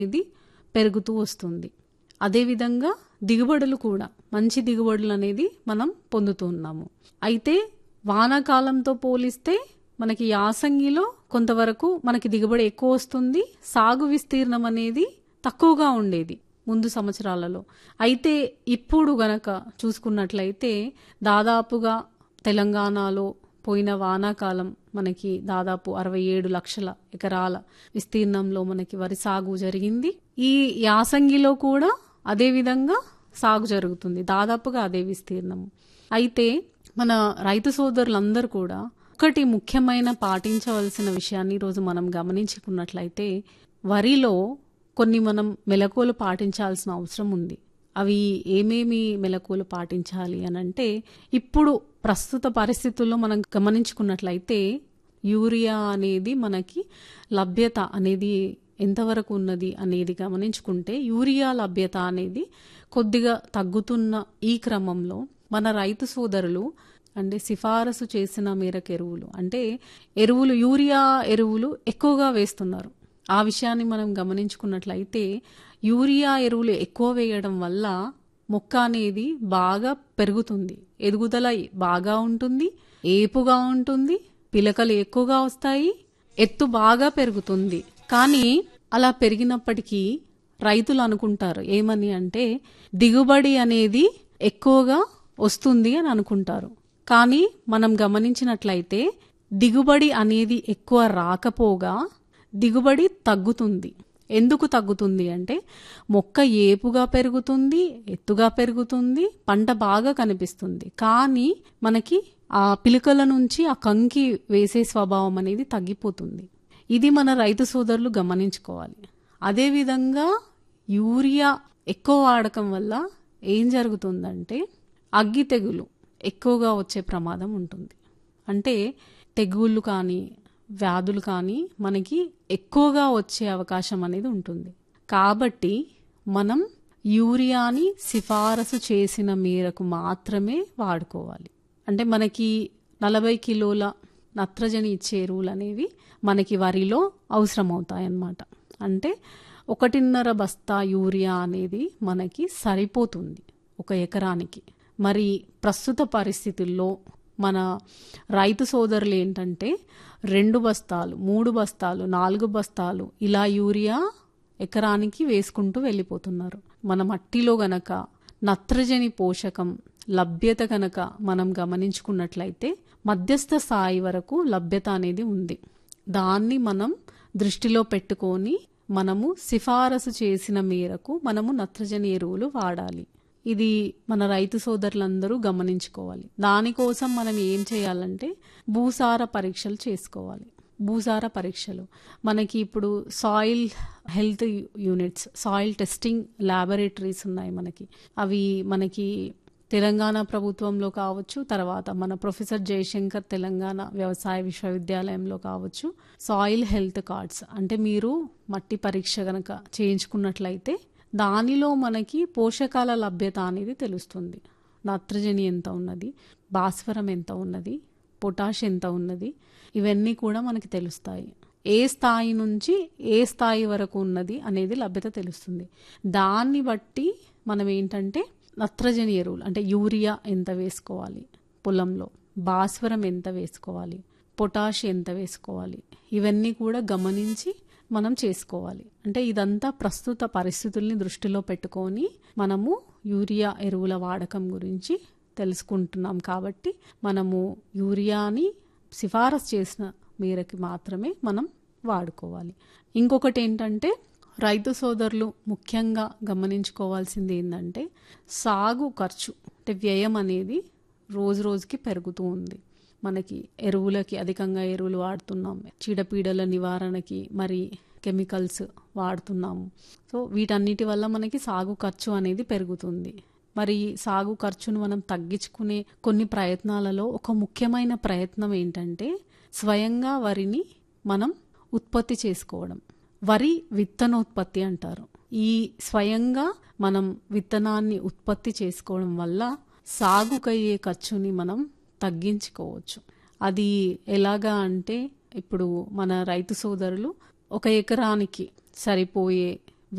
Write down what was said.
ఇది పెరుగుతూ వస్తుంది అదేవిధంగా దిగుబడులు కూడా మంచి దిగుబడులు అనేది మనం పొందుతూ ఉన్నాము అయితే వానాకాలంతో పోలిస్తే మనకి యాసంగిలో కొంతవరకు మనకి దిగుబడి ఎక్కువ వస్తుంది సాగు విస్తీర్ణం అనేది తక్కువగా ఉండేది ముందు సంవత్సరాలలో అయితే ఇప్పుడు గనక చూసుకున్నట్లయితే దాదాపుగా తెలంగాణలో పోయిన వానాకాలం మనకి దాదాపు అరవై ఏడు లక్షల ఎకరాల విస్తీర్ణంలో మనకి వరి సాగు జరిగింది ఈ యాసంగిలో కూడా అదే విధంగా సాగు జరుగుతుంది దాదాపుగా అదే విస్తీర్ణం అయితే మన రైతు సోదరులందరూ కూడా ఒకటి ముఖ్యమైన పాటించవలసిన విషయాన్ని ఈరోజు మనం గమనించుకున్నట్లయితే వరిలో కొన్ని మనం మెలకువలు పాటించాల్సిన అవసరం ఉంది అవి ఏమేమి మెలకువలు పాటించాలి అని అంటే ఇప్పుడు ప్రస్తుత పరిస్థితుల్లో మనం గమనించుకున్నట్లయితే యూరియా అనేది మనకి లభ్యత అనేది ఎంతవరకు ఉన్నది అనేది గమనించుకుంటే యూరియా లభ్యత అనేది కొద్దిగా తగ్గుతున్న ఈ క్రమంలో మన రైతు సోదరులు అంటే సిఫారసు చేసిన మేరకు ఎరువులు అంటే ఎరువులు యూరియా ఎరువులు ఎక్కువగా వేస్తున్నారు ఆ విషయాన్ని మనం గమనించుకున్నట్లయితే యూరియా ఎరువులు ఎక్కువ వేయడం వల్ల మొక్క అనేది బాగా పెరుగుతుంది ఎదుగుదల బాగా ఉంటుంది ఏపుగా ఉంటుంది పిలకలు ఎక్కువగా వస్తాయి ఎత్తు బాగా పెరుగుతుంది కానీ అలా పెరిగినప్పటికీ రైతులు అనుకుంటారు ఏమని అంటే దిగుబడి అనేది ఎక్కువగా వస్తుంది అని అనుకుంటారు కానీ మనం గమనించినట్లయితే దిగుబడి అనేది ఎక్కువ రాకపోగా దిగుబడి తగ్గుతుంది ఎందుకు తగ్గుతుంది అంటే మొక్క ఏపుగా పెరుగుతుంది ఎత్తుగా పెరుగుతుంది పంట బాగా కనిపిస్తుంది కానీ మనకి ఆ పిలుకల నుంచి ఆ కంకి వేసే స్వభావం అనేది తగ్గిపోతుంది ఇది మన రైతు సోదరులు గమనించుకోవాలి అదేవిధంగా యూరియా ఎక్కువ వాడకం వల్ల ఏం జరుగుతుందంటే అగ్గి తెగులు ఎక్కువగా వచ్చే ప్రమాదం ఉంటుంది అంటే తెగుళ్ళు కానీ వ్యాధులు కానీ మనకి ఎక్కువగా వచ్చే అవకాశం అనేది ఉంటుంది కాబట్టి మనం యూరియాని సిఫారసు చేసిన మేరకు మాత్రమే వాడుకోవాలి అంటే మనకి నలభై కిలోల నత్రజని ఇచ్చే ఎరువులు అనేవి మనకి వరిలో అవసరమవుతాయి అన్నమాట అంటే ఒకటిన్నర బస్తా యూరియా అనేది మనకి సరిపోతుంది ఒక ఎకరానికి మరి ప్రస్తుత పరిస్థితుల్లో మన రైతు సోదరులు ఏంటంటే రెండు బస్తాలు మూడు బస్తాలు నాలుగు బస్తాలు ఇలా యూరియా ఎకరానికి వేసుకుంటూ వెళ్ళిపోతున్నారు మన మట్టిలో గనక నత్రజని పోషకం లభ్యత గనక మనం గమనించుకున్నట్లయితే మధ్యస్థ స్థాయి వరకు లభ్యత అనేది ఉంది దాన్ని మనం దృష్టిలో పెట్టుకొని మనము సిఫారసు చేసిన మేరకు మనము నత్రజని ఎరువులు వాడాలి ఇది మన రైతు సోదరులందరూ గమనించుకోవాలి దానికోసం మనం ఏం చేయాలంటే భూసార పరీక్షలు చేసుకోవాలి భూసార పరీక్షలు మనకి ఇప్పుడు soil health units soil testing laboratories ఉన్నాయి మనకి అవి మనకి తెలంగాణ ప్రభుత్వంలో కావచ్చు తర్వాత మన ప్రొఫెసర్ జయశంకర్ తెలంగాణ వ్యవసాయ విశ్వవిద్యాలయంలో కావచ్చు సాయిల్ హెల్త్ కార్డ్స్ అంటే మీరు మట్టి పరీక్ష గనక చేయించుకున్నట్లయితే దానిలో మనకి పోషకాల లభ్యత అనేది తెలుస్తుంది నత్రజని ఎంత ఉన్నది భాస్వరం ఎంత ఉన్నది పొటాష్ ఎంత ఉన్నది ఇవన్నీ కూడా మనకి తెలుస్తాయి ఏ స్థాయి నుంచి ఏ స్థాయి వరకు ఉన్నది అనేది లభ్యత తెలుస్తుంది దాన్ని బట్టి మనం ఏంటంటే నత్రజని ఎరువులు అంటే యూరియా ఎంత వేసుకోవాలి పొలంలో భాస్వరం ఎంత వేసుకోవాలి పొటాష్ ఎంత వేసుకోవాలి ఇవన్నీ కూడా గమనించి మనం చేసుకోవాలి అంటే ఇదంతా ప్రస్తుత పరిస్థితుల్ని దృష్టిలో పెట్టుకొని మనము యూరియా ఎరువుల వాడకం గురించి తెలుసుకుంటున్నాం కాబట్టి మనము యూరియాని సిఫారసు చేసిన మేరకి మాత్రమే మనం వాడుకోవాలి ఇంకొకటి ఏంటంటే రైతు సోదరులు ముఖ్యంగా గమనించుకోవాల్సింది ఏంటంటే సాగు ఖర్చు అంటే వ్యయం అనేది రోజు రోజుకి పెరుగుతూ ఉంది మనకి ఎరువులకి అధికంగా ఎరువులు వాడుతున్నాం చీడపీడల నివారణకి మరి కెమికల్స్ వాడుతున్నాము సో వీటన్నిటి వల్ల మనకి సాగు ఖర్చు అనేది పెరుగుతుంది మరి సాగు ఖర్చును మనం తగ్గించుకునే కొన్ని ప్రయత్నాలలో ఒక ముఖ్యమైన ప్రయత్నం ఏంటంటే స్వయంగా వరిని మనం ఉత్పత్తి చేసుకోవడం వరి విత్తనోత్పత్తి అంటారు ఈ స్వయంగా మనం విత్తనాన్ని ఉత్పత్తి చేసుకోవడం వల్ల సాగుకయ్యే ఖర్చుని మనం తగ్గించుకోవచ్చు అది ఎలాగా అంటే ఇప్పుడు మన రైతు సోదరులు ఒక ఎకరానికి సరిపోయే